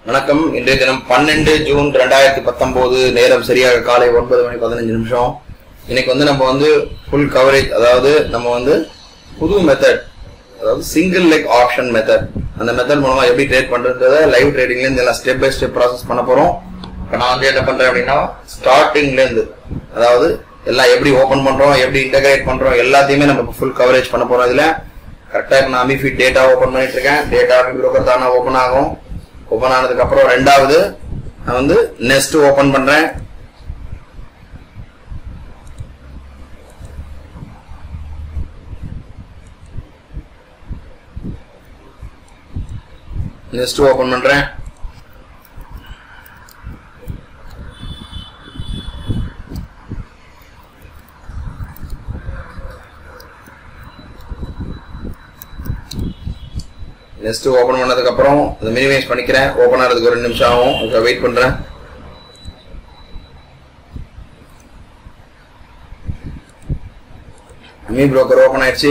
வணக்கம் இன்றைய தினம் பன்னெண்டு ஜூன் ரெண்டாயிரத்தி பத்தொன்பது நேரம் சரியாக காலை ஒன்பது மணி பதினஞ்சு நிமிஷம் இன்னைக்கு வந்து நம்ம வந்து ஃபுல் கவரேஜ் அதாவது நம்ம வந்து புது மெத்தட் அதாவது சிங்கிள் லெக் ஆப்ஷன் மெத்தட் அந்த மெத்தட் மூலமா எப்படி ட்ரேட் பண்றதுன்றத லைவ் ட்ரேடிங்ல இருந்து எல்லாம் ஸ்டெப் பை ஸ்டெப் ப்ராசஸ் பண்ண போறோம் இப்போ நான் வந்து என்ன பண்றேன் அப்படின்னா ஸ்டார்டிங்ல இருந்து அதாவது எல்லாம் எப்படி ஓபன் பண்றோம் எப்படி இன்டகிரேட் பண்றோம் எல்லாத்தையுமே நம்ம ஃபுல் கவரேஜ் பண்ண போறோம் இதுல கரெக்டா நான் அமிஃபிட் டேட்டா ஓபன் பண்ணிட்டு இருக்கேன் டேட்டா ப்ரோக்கர் தானே ஓபன் ஆகும் ஓபன் ஆனதுக்கு அப்புறம் ரெண்டாவது நான் வந்து நெஸ்ட் ஓபன் பண்றேன் நெக்ஸ்ட் ஓபன் பண்றேன் நெக்ஸ்ட் ஓபன் பண்ணதுக்கு அப்புறம் அதை மினிமைஸ் பண்ணிக்கிறேன் ஓபன் ஆகிறதுக்கு ஒரு ரெண்டு நிமிஷம் ஆகும் அதுக்கு வெயிட் பண்றேன் மீ புரோக்கர் ஓபன் ஆயிடுச்சு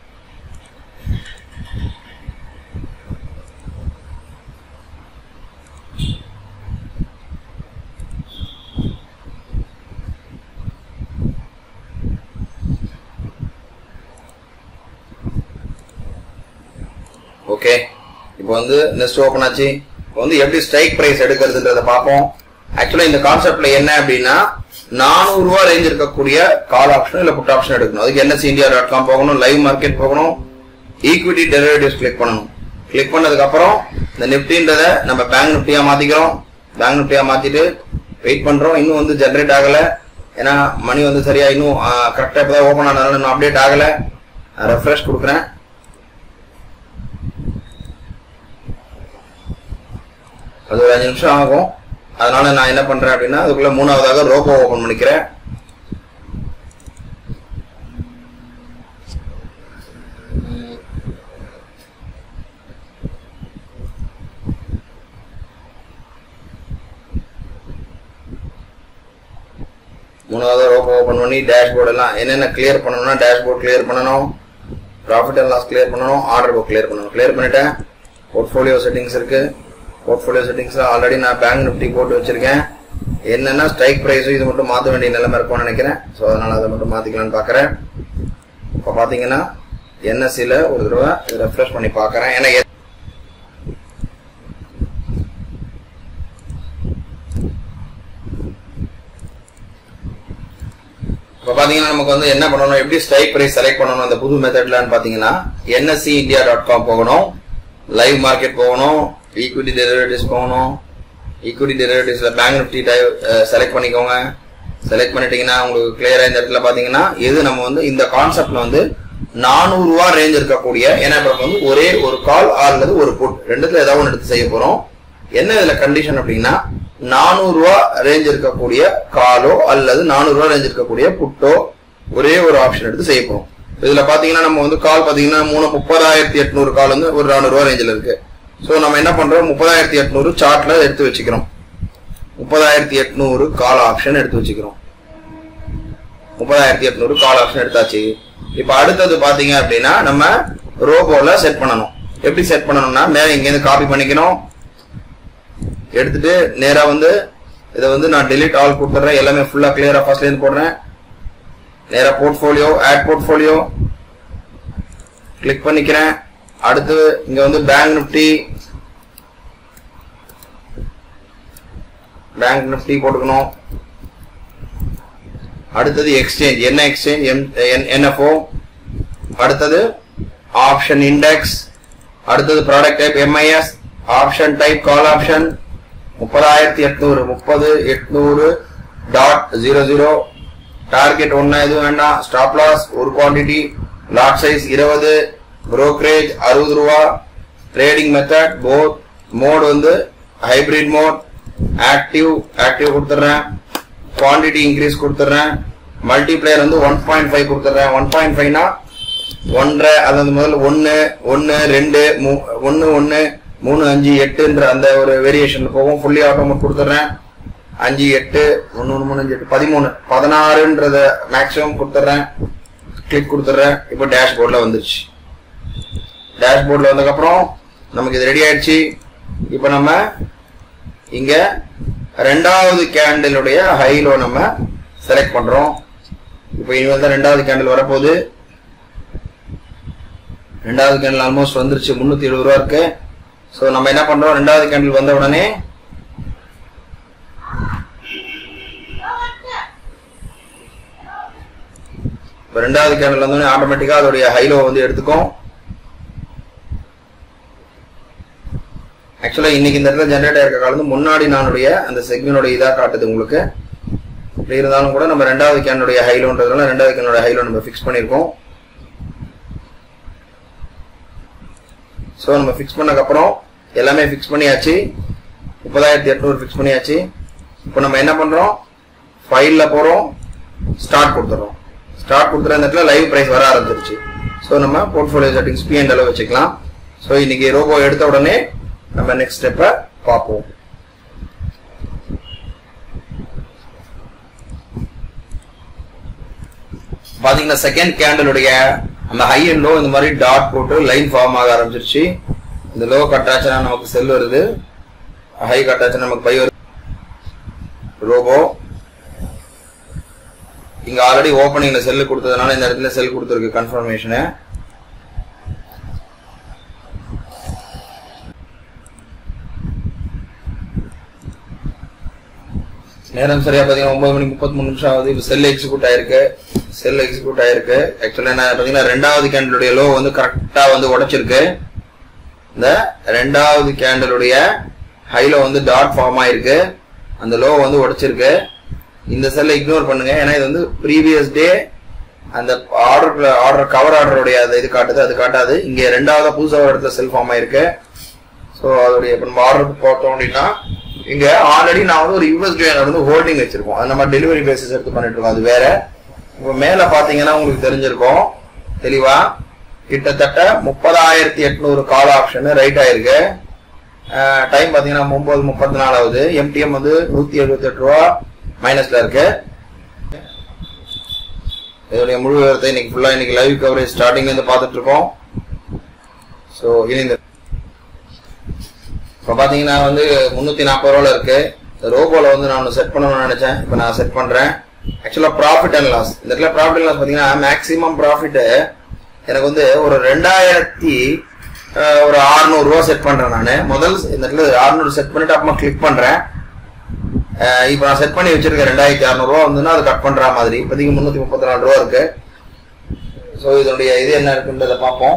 ஓகே இப்போ வந்து நெக்ஸ்ட் ஓபன் ஆச்சு இப்போ வந்து எப்படி ஸ்ட்ரைக் பிரைஸ் எடுக்கிறதுன்றத பார்ப்போம் ஆக்சுவலா இந்த கான்செப்ட்ல என்ன அப்படின்னா நானூறு ரூபாய் ரேஞ்ச் இருக்கக்கூடிய கால் ஆப்ஷன் இல்ல புட் ஆப்ஷன் எடுக்கணும் அதுக்கு என்எஸ்சி இந்தியா டாட் காம் போகணும் லைவ் மார்க்கெட் போகணும் ஈக்விட்டி டெரிவேட்டிவ்ஸ் கிளிக் பண்ணணும் கிளிக் பண்ணதுக்கு அப்புறம் இந்த நிப்டின்றத நம்ம பேங்க் நிப்டியா மாத்திக்கிறோம் பேங்க் நிப்டியா மாத்திட்டு வெயிட் பண்றோம் இன்னும் வந்து ஜென்ரேட் ஆகல ஏன்னா மணி வந்து சரியா இன்னும் கரெக்டா இப்பதான் ஓபன் ஆனதுனால இன்னும் அப்டேட் ஆகல ரெஃப்ரெஷ் கொடுக்குறேன் அது ஒரு அஞ்சு நிமிஷம் ஆகும் அதனால நான் என்ன பண்றேன் அப்படின்னா அதுக்குள்ள மூணாவதாக ரோபோ ஓபன் பண்ணிக்கிறேன் மூணாவது ரோபோ ஓபன் பண்ணி டேஷ்போர்ட் எல்லாம் என்னென்ன கிளியர் பண்ணணும்னா டேஷ்போர்ட் கிளியர் பண்ணணும் ப்ராஃபிட் அண்ட் லாஸ் கிளியர் பண்ணணும் ஆர்டர் புக் கிளியர் பண்ணணும் கிளியர் பண்ணிட்டேன் போர்ட்ஃபோலியோ செட்டிங்ஸ் இருக்கு போர்ட்ஃபோலியோ செட்டிங்ஸ்ல ஆல்ரெடி நான் பேங்க் நிப்டி போட்டு வச்சிருக்கேன் என்னன்னா ஸ்ட்ரைக் பிரைஸ் இது மட்டும் மாற்ற வேண்டிய நிலைமை இருக்கும்னு நினைக்கிறேன் ஸோ அதனால அதை மட்டும் மாத்திக்கலாம்னு பாக்குறேன் இப்போ பாத்தீங்கன்னா என்எஸ்சியில் ஒரு தடவை ரெஃப்ரெஷ் பண்ணி பார்க்கறேன் ஏன்னா எ- இப்போ பாத்தீங்கன்னா நமக்கு வந்து என்ன பண்ணணும் எப்படி ஸ்ட்ரைக் பிரைஸ் செலக்ட் பண்ணணும் அந்த புது மெத்தட்லன்னு பாத்தீங்கன்னா என்எஸ்சி இந்தியா டாட் காம் போகணும் லைவ் மார்க்கெட் போகணும் ஈக்விட்டி டெரிவேட்டிவ்ஸ் போகணும் ஈக்விட்டி டெரிவேட்டிவ்ஸ்ல பேங்க் நிஃப்டி செலக்ட் பண்ணிக்கோங்க செலக்ட் பண்ணிட்டீங்கன்னா உங்களுக்கு கிளியரா இந்த இடத்துல பாத்தீங்கன்னா இது நம்ம வந்து இந்த கான்செப்ட்ல வந்து நானூறு ரூபா ரேஞ்ச் இருக்கக்கூடிய ஏன்னா இப்ப நம்ம வந்து ஒரே ஒரு கால் அல்லது ஒரு புட் ரெண்டுத்துல ஏதாவது ஒன்று எடுத்து செய்ய போறோம் என்ன இதுல கண்டிஷன் அப்படின்னா நானூறு ரூபா ரேஞ்ச் இருக்கக்கூடிய காலோ அல்லது நானூறு ரூபா ரேஞ்ச் இருக்கக்கூடிய புட்டோ ஒரே ஒரு ஆப்ஷன் எடுத்து செய்ய போறோம் இதுல பாத்தீங்கன்னா நம்ம வந்து கால் பாத்தீங்கன்னா மூணு முப்பதாயிரத்தி எட்நூறு கால் வந்து ஒரு நானூறு ரூபா ரேஞ்சில் இருக்கு சோ நம்ம என்ன பண்றோம் முப்பதாயிரத்தி எட்நூறு சார்ட்ல எடுத்து வச்சுக்கிறோம் முப்பதாயிரத்தி எட்நூறு கால் ஆப்ஷன் எடுத்து வச்சுக்கிறோம் முப்பதாயிரத்தி எட்நூறு கால் ஆப்ஷன் எடுத்தாச்சு இப்ப அடுத்தது பாத்தீங்க அப்படின்னா நம்ம ரோபோல செட் பண்ணணும் எப்படி செட் பண்ணணும்னா மேல இங்க இருந்து காப்பி பண்ணிக்கணும் எடுத்துட்டு நேரா வந்து இதை வந்து நான் delete ஆல் கொடுத்துறேன் எல்லாமே ஃபுல்லா கிளியரா ஃபர்ஸ்ட்ல இருந்து போடுறேன் நேரா போர்ட்ஃபோலியோ ஆட் போர்ட்ஃபோலியோ கிளிக் பண்ணிக்கிறேன் அடுத்து இங்க வந்து பேங்க் நிப்டி பேங்க் நிப்டி போட்டுக்கணும் அடுத்தது எக்ஸ்சேஞ்ச் என்ன எக்ஸ்சேஞ்ச் என்எஃப்ஓ அடுத்தது ஆப்ஷன் இண்டெக்ஸ் அடுத்தது product type MIS option type call option முப்பதாயிரத்தி எட்நூறு முப்பது எட்நூறு டாட் ஜீரோ ஜீரோ டார்கெட் ஒன்னு எதுவும் வேண்டாம் ஸ்டாப் லாஸ் ஒரு குவாண்டிட்டி லாட் சைஸ் இருபது brokerage அறுபது ரூபா ட்ரேடிங் மெத்தட் போத் மோட் வந்து ஹைபிரிட் மோட் ஆக்டிவ் ஆக்டிவ் கொடுத்துட்றேன் குவாண்டிட்டி இன்க்ரீஸ் கொடுத்துட்றேன் மல்டிப்ளேயர் வந்து ஒன் பாயிண்ட் ஃபைவ் கொடுத்துட்றேன் ஒன் பாயிண்ட் ஃபைவ்னா ஒன்றரை அதாவது முதல்ல ஒன்று ஒன்று ரெண்டு மூ- ஒன்று ஒன்று மூணு அஞ்சு எட்டுன்ற அந்த ஒரு வேரியேஷன் போகும் ஃபுல்லி ஆட்டோமேட் கொடுத்துட்றேன் அஞ்சு எட்டு ஒன்று ஒன்று மூணு அஞ்சு எட்டு பதிமூணு பதினாறுன்றத மேக்ஸிமம் கொடுத்துட்றேன் கிளிக் கொடுத்துட்றேன் இப்போ டேஷ்போர்டில் வந்துருச்சு டேஷ்போர்டில் வந்ததுக்கப்புறம் நமக்கு இது ரெடி ஆயிடுச்சு இப்போ நம்ம இங்க ரெண்டாவது கேண்டிலுடைய ஹைலோ நம்ம செலக்ட் பண்றோம் இப்போ இனிமேல் தான் ரெண்டாவது கேண்டில் வரப்போகுது ரெண்டாவது கேண்டில் ஆல்மோஸ்ட் வந்துருச்சு முந்நூற்றி எழுபது ரூபா இருக்கு ஸோ நம்ம என்ன பண்றோம் ரெண்டாவது கேண்டில் வந்த உடனே இப்போ ரெண்டாவது கேண்டில் வந்தோடனே ஆட்டோமேட்டிக்காக அதோடைய ஹைலோ வந்து எடுத்துக்கும் ஆக்சுவலாக இன்னைக்கு இந்த இடத்துல ஜென்ரேட் ஆயிருக்க காலம் முன்னாடி நானுடைய அந்த செக்மெண்டோட இதாக காட்டுது உங்களுக்கு இப்படி இருந்தாலும் கூட நம்ம ரெண்டாவது கேனுடைய ஹைலோன்றதுனால ரெண்டாவது கேனோட ஹைலோ நம்ம ஃபிக்ஸ் பண்ணியிருக்கோம் ஸோ நம்ம ஃபிக்ஸ் பண்ணக்கப்புறம் எல்லாமே ஃபிக்ஸ் பண்ணியாச்சு முப்பதாயிரத்தி எட்நூறு ஃபிக்ஸ் பண்ணியாச்சு இப்போ நம்ம என்ன பண்ணுறோம் ஃபைலில் போகிறோம் ஸ்டார்ட் கொடுத்துறோம் ஸ்டார்ட் கொடுத்துற இந்த இடத்துல லைவ் ப்ரைஸ் வர ஆரம்பிச்சிருச்சு ஸோ நம்ம போர்ட்ஃபோலியோ செட்டிங்ஸ் பி அண்ட் வச்சுக்கலாம் ஸோ இன்னைக்கு ரோபோ எடுத்த உடனே நம்ம நெக்ஸ்ட் ஸ்டெப்பை பார்ப்போம் பாத்தீங்கன்னா செகண்ட் கேண்டலுடைய அந்த ஹை அண்ட் லோ இந்த மாதிரி டாட் போட்டு லைன் ஃபார்ம் ஆக ஆரம்பிச்சிருச்சு இந்த லோ கட்டாச்சுன்னா நமக்கு செல் வருது ஹை கட்டாச்சுன்னா நமக்கு பை வருது ரோபோ இங்க ஆல்ரெடி ஓப்பனிங்ல செல் கொடுத்ததுனால இந்த இடத்துல செல் கொடுத்துருக்கு கன்ஃபர்மேஷனு நேரம் சரியா பாத்தீங்கன்னா ஒன்பது மணி முப்பத்தி மூணு நிமிஷம் ஆகுது இப்போ செல் எக்ஸிக்யூட் ஆயிருக்கு செல் எக்ஸிக்யூட் ஆயிருக்கு ஆக்சுவலா என்ன பாத்தீங்கன்னா ரெண்டாவது கேண்டலுடைய லோ வந்து கரெக்டா வந்து உடைச்சிருக்கு இந்த ரெண்டாவது கேண்டலுடைய ஹைல வந்து டாட் ஃபார்ம் ஆயிருக்கு அந்த லோ வந்து உடைச்சிருக்கு இந்த செல்லை இக்னோர் பண்ணுங்க ஏன்னா இது வந்து ப்ரீவியஸ் டே அந்த ஆர்டர் ஆர்டர் கவர் ஆர்டருடைய அது இது காட்டுது அது காட்டாது இங்க ரெண்டாவது புதுசாக ஒரு இடத்துல செல் ஃபார்ம் ஆயிருக்கு ஸோ அதோடைய இப்போ நம்ம ஆர்டர் பார்த்தோம் அப்படின்னா இங்க ஆல்ரெடி நான் வந்து ஒரு யூஎஸ் ஜோயனர் வந்து ஹோல்டிங் வச்சிருக்கோம் அது நம்ம டெலிவரி பேசிஸ் எடுத்து பண்ணிட்டு இருக்கோம் அது வேற இப்போ மேல பாத்தீங்கன்னா உங்களுக்கு தெரிஞ்சிருக்கும் தெளிவா கிட்டத்தட்ட முப்பதாயிரத்தி எட்நூறு கால் ஆப்ஷன் ரைட் ஆயிருக்கு டைம் பாத்தீங்கன்னா ஒன்பது முப்பத்தி நாலாவது எம்டிஎம் வந்து நூத்தி எழுபத்தி எட்டு ரூபா மைனஸ்ல இருக்கு இதோடைய முழு விவரத்தை இன்னைக்கு ஃபுல்லா இன்னைக்கு லைவ் கவரேஜ் ஸ்டார்டிங்ல இருந்து பார்த்துட்டு இருக்கோம் ஸோ இணைந்த இப்போ பார்த்தீங்கன்னா வந்து முந்நூற்றி நாற்பது ரூபால இருக்கு ரோபோல வந்து நான் ஒன்று செட் பண்ணணும்னு நினைச்சேன் இப்போ நான் செட் பண்றேன் ஆக்சுவலாக ப்ராஃபிட் அண்ட் லாஸ் இந்த இடத்துல ப்ராஃபிட் அண்ட் லாஸ் பார்த்தீங்கன்னா மேக்ஸிமம் ப்ராஃபிட் எனக்கு வந்து ஒரு ரெண்டாயிரத்தி ஒரு அறுநூறு ரூபா செட் பண்றேன் நான் முதல் இந்த இடத்துல அறுநூறு செட் பண்ணிட்டு அப்புறமா கிளிக் பண்றேன் இப்போ நான் செட் பண்ணி வச்சிருக்கேன் ரெண்டாயிரத்தி அறுநூறுவா வந்துன்னா அது கட் பண்ற மாதிரி இப்போதைக்கு முந்நூற்றி முப்பத்தி நாலு ரூபா இருக்கு ஸோ இதனுடைய இது என்ன இருக்குன்றதை பார்ப்போம்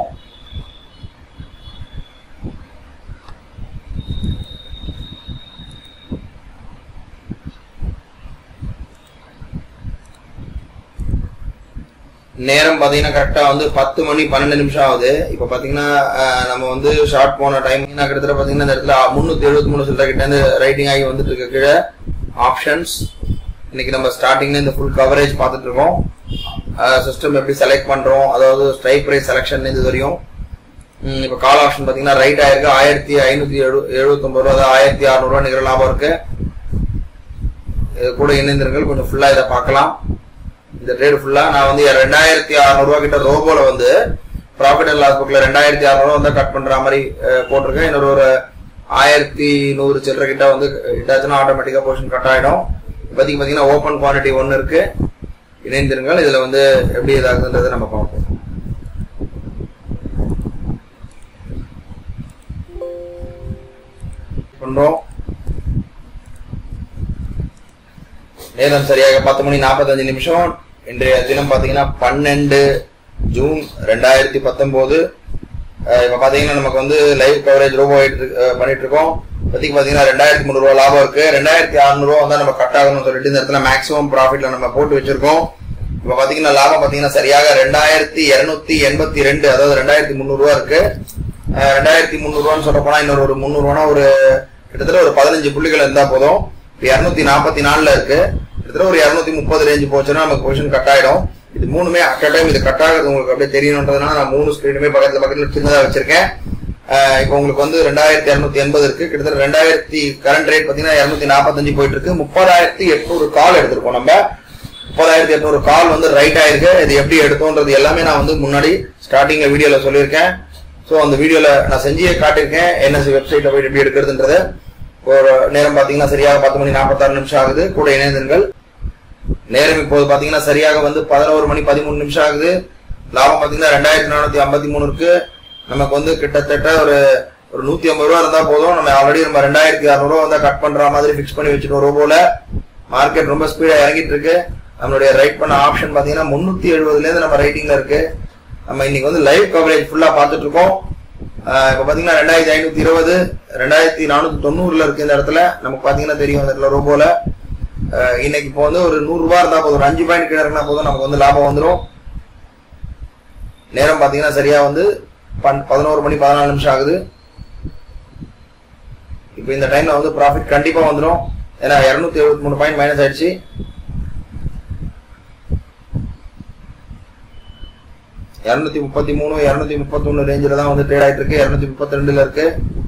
நேரம் பாத்தீங்கன்னா கரெக்டா வந்து பத்து மணி பன்னெண்டு நிமிஷம் ஆகுது இப்ப பாத்தீங்கன்னா நம்ம வந்து ஷார்ட் போன டைம் கிட்டத்தட்ட பாத்தீங்கன்னா இந்த இடத்துல முன்னூத்தி எழுபத்தி மூணு சில்லற கிட்ட இருந்து ரைட்டிங் ஆகி வந்துட்டு இருக்க கீழே ஆப்ஷன்ஸ் இன்னைக்கு நம்ம ஸ்டார்டிங்ல இந்த ஃபுல் கவரேஜ் பார்த்துட்டு இருக்கோம் சிஸ்டம் எப்படி செலக்ட் பண்றோம் அதாவது ஸ்ட்ரைக் பிரைஸ் செலக்ஷன் இது வரையும் இப்ப கால் ஆப்ஷன் பாத்தீங்கன்னா ரைட் ஆயிருக்கு ஆயிரத்தி ஐநூத்தி எழு எழுபத்தி ஒன்பது ரூபா ஆயிரத்தி அறுநூறு நிகர லாபம் இருக்கு இது கூட இணைந்திருங்கள் கொஞ்சம் ஃபுல்லா இதை பார்க்கலாம் இந்த ட்ரேட் ஃபுல்லா நான் வந்து ரெண்டாயிரத்தி அறுநூறு ரூபா கிட்ட ரோபோல வந்து ப்ராஃபிட் அண்ட் லாஸ் புக்ல ரெண்டாயிரத்தி அறுநூறு வந்து கட் பண்ற மாதிரி போட்டிருக்கேன் இன்னொரு ஒரு ஆயிரத்தி நூறு சில்லற கிட்ட வந்து இட்டாச்சுன்னா ஆட்டோமேட்டிக்கா போர்ஷன் கட் ஆயிடும் இப்போதைக்கு பாத்தீங்கன்னா ஓப்பன் குவான்டிட்டி ஒன்னு இருக்கு இணைந்திருங்கள் இதுல வந்து எப்படி இதாகுதுன்றதை நம்ம பார்ப்போம் பண்றோம் நேரம் சரியாக பத்து மணி நாற்பத்தஞ்சு நிமிஷம் இன்றைய தினம் பாத்தீங்கன்னா பன்னெண்டு ஜூன் ரெண்டாயிரத்தி பத்தொன்பது இப்ப பாத்தீங்கன்னா நமக்கு வந்து லைவ் கவரேஜ் ரோபோ பண்ணிட்டு இருக்கோம் இப்போதைக்கு பாத்தீங்கன்னா ரெண்டாயிரத்தி முந்நூறு ரூபா லாபம் இருக்கு ரெண்டாயிரத்தி அறுநூறு ரூபா வந்து நம்ம கட் ஆகணும்னு சொல்லிட்டு இந்த இடத்துல மேக்ஸிமம் ப்ராஃபிட்ல நம்ம போட்டு வச்சிருக்கோம் இப்ப பாத்தீங்கன்னா லாபம் பாத்தீங்கன்னா சரியாக ரெண்டாயிரத்தி இருநூத்தி எண்பத்தி ரெண்டு அதாவது ரெண்டாயிரத்தி முந்நூறு ரூபா இருக்கு ரெண்டாயிரத்தி முந்நூறு ரூபான்னு சொல்ல போனா இன்னொரு ஒரு முந்நூறு ரூபா ஒரு கிட்டத்தட்ட ஒரு பதினஞ்சு புள்ளிகள் இருந்தா போதும் இருநூத்தி நாற்பத்தி நாலுல இருக்கு கிட்டத்தட்ட ஒரு இருநூத்தி முப்பது ரேஞ்ச் போச்சுன்னா நமக்கு பொசிஷன் கட் ஆயிடும் இது மூணுமே அட் டைம் இது கட் ஆகுது உங்களுக்கு அப்படியே தெரியணுன்றதுனால நான் மூணு ஸ்கிரீனுமே பக்கத்துல பக்கத்துல சின்னதா வச்சிருக்கேன் இப்போ உங்களுக்கு வந்து ரெண்டாயிரத்தி இருநூத்தி எண்பது இருக்கு கிட்டத்தட்ட ரெண்டாயிரத்தி கரண்ட் ரேட் பாத்தீங்கன்னா இருநூத்தி நாற்பத்தஞ்சு போயிட்டு இருக்கு முப்பதாயிரத்தி எட்நூறு கால் எடுத்திருக்கோம் நம்ம முப்பதாயிரத்தி எட்நூறு கால் வந்து ரைட் ஆயிருக்கு இது எப்படி எடுத்தோன்றது எல்லாமே நான் வந்து முன்னாடி ஸ்டார்டிங்ல வீடியோல சொல்லியிருக்கேன் ஸோ அந்த வீடியோல நான் செஞ்சே காட்டியிருக்கேன் என்எஸ்சி வெப்சைட்ல போயிட்டு எப்படி எடுக்கிறதுன்றத ஒரு நேரம் பாத்தீங்கன்னா சரியாக பத்து மணி நாற்பத்தாறு நிமிஷம் ஆகுது கூட இணைந்திருங்கள் நேரம் இப்போது பாத்தீங்கன்னா சரியாக வந்து பதினோரு மணி பதிமூணு நிமிஷம் ஆகுது லாபம் பாத்தீங்கன்னா ரெண்டாயிரத்தி நானூத்தி ஐம்பத்தி மூணு இருக்கு நமக்கு வந்து கிட்டத்தட்ட ஒரு ஒரு நூத்தி ஐம்பது ரூபா இருந்தா போதும் நம்ம ஆல்ரெடி நம்ம ரெண்டாயிரத்தி அறுநூறு ரூபா வந்து கட் பண்ற மாதிரி பிக்ஸ் பண்ணி வச்சுட்டோம் ரோபோல மார்க்கெட் ரொம்ப ஸ்பீடா இறங்கிட்டு இருக்கு நம்மளுடைய ரைட் பண்ண ஆப்ஷன் பாத்தீங்கன்னா முன்னூத்தி எழுபதுல இருந்து நம்ம ரைட்டிங்ல இருக்கு நம்ம இன்னைக்கு வந்து லைவ் கவரேஜ் ஃபுல்லா பார்த்துட்டு இருக்கோம் ஆஹ் இப்ப பாத்தீங்கன்னா ரெண்டாயிரத்தி ஐநூத்தி இருபது ரெண்டாயிரத்தி நானூத்தி தொண்ணூறுல இருக்கு இந்த இடத்துல நமக்கு பாத்தீங்கன்னா தெரியும் இந்த இடத்துல ரோபோல ஆஹ் இன்னைக்கு இப்போ வந்து ஒரு நூறு ரூபாய் இருந்தா போதும் ஒரு அஞ்சு பாயிண்ட் கீழே இருந்தா போதும் நமக்கு வந்து லாபம் வந்துடும் நேரம் பாத்தீங்கன்னா சரியா வந்து பன்- பதினோரு மணி பதினாலு நிமிஷம் ஆகுது இப்போ இந்த டைம்ல வந்து ப்ராஃபிட் கண்டிப்பா வந்துடும் ஏன்னா இருநூத்தி எழுபத்தி மூணு பாயிண்ட் மைனஸ் ஆயிடுச்சு இருநூத்தி முப்பத்தி மூணு இருநூத்தி முப்பத்தி ஒண்ணு ரேஞ்சில தான் வந்து ட்ரேட் ஆயிட்டு இருக்கு இருநூத்தி முப்பத்தி ரெண்டுல இருக்கு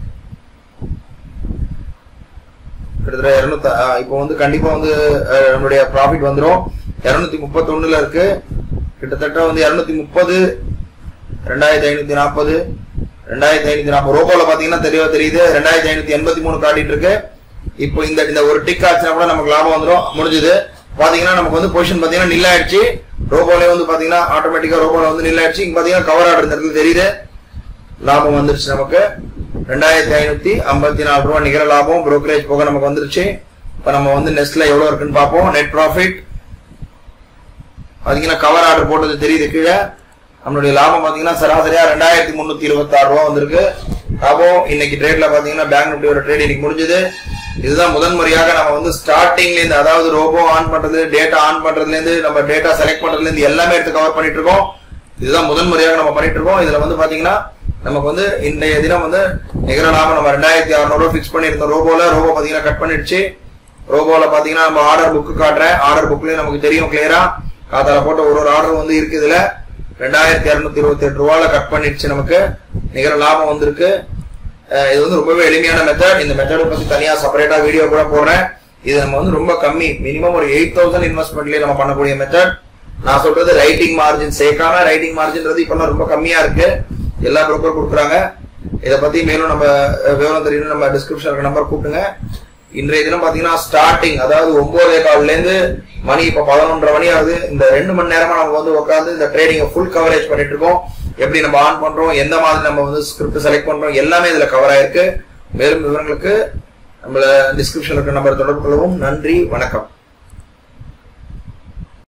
கிட்டத்தட்ட இருநூத்தி இப்போ வந்து கண்டிப்பா வந்து அஹ், நம்மளுடைய ப்ராஃபிட் வந்துடும் இருநூத்தி முப்பத்தி ஒண்ணுல இருக்கு கிட்டத்தட்ட வந்து இருநூத்தி முப்பது ரெண்டாயிரத்தி ஐநூத்தி நாற்பது ரெண்டாயிரத்தி ஐநூத்தி நாற்பது ரோபோல பாத்தீங்கன்னா தெளிவா தெரியுது ரெண்டாயிரத்தி ஐநூத்தி எண்பத்தி மூணு காட்டிட்டு இருக்கு இப்போ இந்த இந்த ஒரு டிக் ஆச்சுன்னா கூட நமக்கு லாபம் வந்துடும் முடிஞ்சது பாத்தீங்கன்னா நமக்கு வந்து பொசிஷன் பாத்தீங்கன்னா நில் ஆயிடுச்சு ரோபோல வந்து பாத்தீங்கன்னா ஆட்டோமேட்டிக்கா ரோபோல வந்து நில் ஆயிடுச்சு இங்க பாத்தீங்கன்னா கவர் ஆர்டர் இந்த இடத்துல தெரியுது லாபம் வந்துருச்சு நமக்கு ரெண்டாயிரத்தி ஐநூத்தி ஐம்பத்தி நாலு ரூபாய் நிகர லாபம் brokerage போக நமக்கு வந்துருச்சு இப்ப நம்ம வந்து நெஸ்ட்ல எவ்வளவு இருக்குன்னு பார்ப்போம் நெட் ப்ராஃபிட் பாத்தீங்கன்னா கவர் ஆர்டர் போட்டது தெரியுது கீழே நம்மளுடைய லாபம் பாத்தீங்கன்னா சராசரியா ரெண்டாயிரத்தி முன்னூத்தி இருபத்தி ஆறு ரூபா வந்திருக்கு லாபம் இன்னைக்கு ட்ரேட்ல பாத்தீங்கன்னா பேங்க் நிப்டியோட ட்ரேட் இன்னைக்கு முடிஞ்சது இதுதான் முதன் முறையாக நம்ம வந்து ஸ்டார்டிங்ல இருந்து அதாவது ரோபோ ஆன் பண்றது டேட்டா ஆன் பண்றதுல இருந்து நம்ம டேட்டா செலக்ட் பண்றதுல இருந்து எல்லாமே எடுத்து கவர் பண்ணிட்டு இருக்கோம் இதுதான் முதன் முறையாக நம்ம பண்ணிட்டு இருக்கோம் இதுல வந்து பாத்தீங்கன்னா நமக்கு வந்து இன்றைய தினம் வந்து நிகர லாபம் நம்ம ரெண்டாயிரத்தி அறுநூறு பிக்ஸ் பண்ணியிருந்தோம் ரோபோல ரோபோ பாத்தீங்கன்னா கட் பண்ணிடுச்சு ரோபோல பாத்தீங்கன்னா நம்ம ஆர்டர் புக் காட்டுறேன் ஆர்டர் புக்லயும் நமக்கு தெரியும் கிளியரா காத்தால போட்ட ஒரு ஒரு ஆர்டர் வந்து இருக்கு இதுல ரெண்டாயிரத்தி இருநூத்தி இருபத்தி எட்டு ரூபால கட் பண்ணிடுச்சு நமக்கு நிகர லாபம் வந்திருக்கு அஹ் இது வந்து ரொம்பவே எளிமையான மெத்தட் இந்த மெத்தடை பத்தி தனியா செப்பரேட்டா வீடியோ கூட போடுறேன் இது நம்ம வந்து ரொம்ப கம்மி மினிமம் ஒரு எயிட் தௌசண்ட் இன்வெஸ்ட்மெண்ட்லயே நம்ம பண்ணக்கூடிய மெத்தட் நான் சொல்றது ரைட்டிங் மார்ஜின் சேர்க்காம ரைட்டிங் மார்ஜின்றது இப்பெல்லாம் ரொம்ப கம்மியா இருக்கு எல்லா broker கொடுக்குறாங்க இதை பத்தி மேலும் நம்ம அஹ், விவரம் தெரியணும் நம்ம டிஸ்கிரிப்ஷன் நம்பர் கூப்பிட்டுங்க இன்றைய தினம் பாத்தீங்கன்னா ஸ்டார்டிங் அதாவது ஒன்பதே கால்ல இருந்து மணி இப்ப பதினொன்றரை மணி ஆகுது இந்த ரெண்டு மணி நேரமா நம்ம வந்து உட்காந்து இந்த ட்ரேடிங் ஃபுல் கவரேஜ் பண்ணிட்டு இருக்கோம் எப்படி நம்ம ஆன் பண்றோம் எந்த மாதிரி நம்ம வந்து ஸ்கிரிப்ட் செலக்ட் பண்றோம் எல்லாமே இதுல கவர் ஆயிருக்கு மேலும் விவரங்களுக்கு நம்மள டிஸ்கிரிப்ஷன் இருக்க நம்பர் தொடர்பு கொள்ளவும் நன்றி வணக்கம்